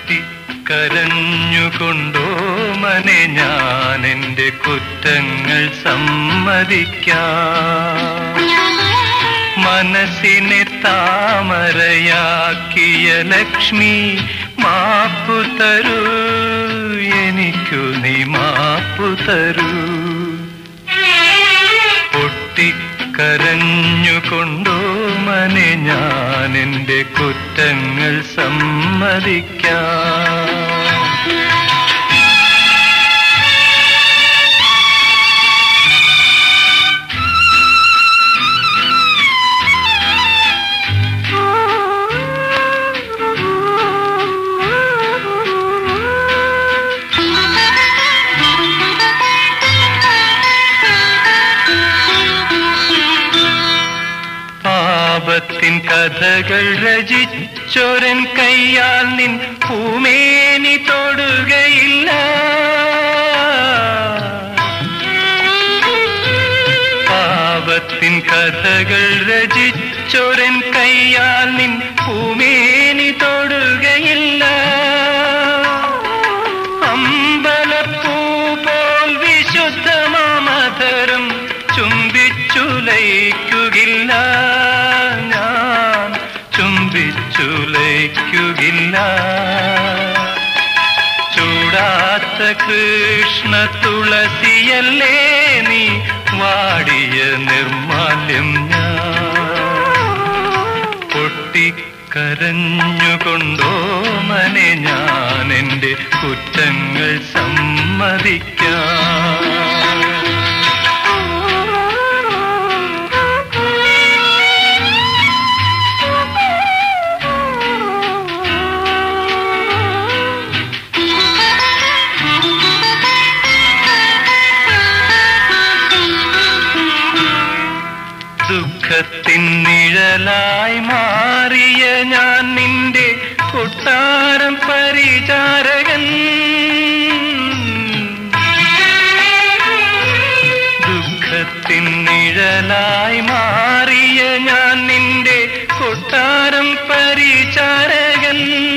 പൊട്ടിക്കരഞ്ഞുകൊണ്ടോ മനെ ഞാൻ എൻ്റെ കുറ്റങ്ങൾ സമ്മതിക്കാം മനസ്സിനെ താമരയാക്കിയ ലക്ഷ്മി മാപ്പു തരൂ എനിക്കു നീ മാപ്പു തരൂ പൊട്ടിക്കരഞ്ഞുകൊണ്ടോ മനെ ഞാൻ എൻ്റെ കുറ്റങ്ങൾ സമ്മതിക്കാം പാപത്തിൻ കഥകൾ രചിച്ചൊരൻ കയ്യാൽ നിൻ പൂമേനി തൊടുകയില്ല പാപത്തിൻ കഥകൾ രചിച്ചൊരൻ കയ്യാൽ നിൻ പൂമേനി തൊടുകയില്ല അമ്പലപ്പൂ പോൽ വിശുദ്ധമാമധരം ചുംബിച്ചുലയ്ക്കുകില്ല ഞാൻ ചുംബിച്ചുലയ്ക്കുകില്ല ചൂടാത്ത കൃഷ്ണ തുളസിയല്ലേ നീ വാടിയ നിർമാല്യം ഞാൻ പൊട്ടിക്കരഞ്ഞുകൊണ്ടോ മനെ ഞാൻ എൻ്റെ കുറ്റങ്ങൾ സമ്മതിക്കാം ദുഃഖത്തിൻ നിഴലായി മാറിയ ഞാൻ നിന്റെ കൊട്ടാരം പരിചാരകൻ ദുഃഖത്തിൻ നിഴലായി മാറിയ ഞാൻ നിന്റെ കൊട്ടാരം പരിചാരകൻ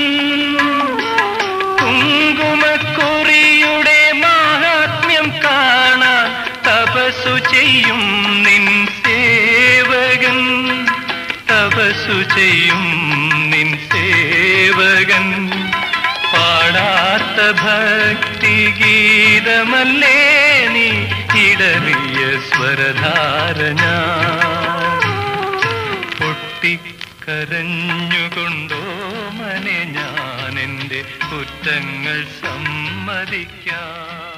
കുങ്കുമക്കുറിയുടെ മാഹാത്മ്യം കാണാൻ തപസ്സു ചെയ്യും നിൻ സേവകൻ തപസ്സു ചെയ്യും നിൻ സേവകൻ പാടാത്ത ഭക്തി ഗീതമല്ലേ നീ ഇടറിയ സ്വരധാര ഞാൻ പൊട്ടിക്കരഞ്ഞുകൊണ്ടോ മനെ ഞാൻ എൻ്റെ കുറ്റങ്ങൾ സമ്മതിക്കാം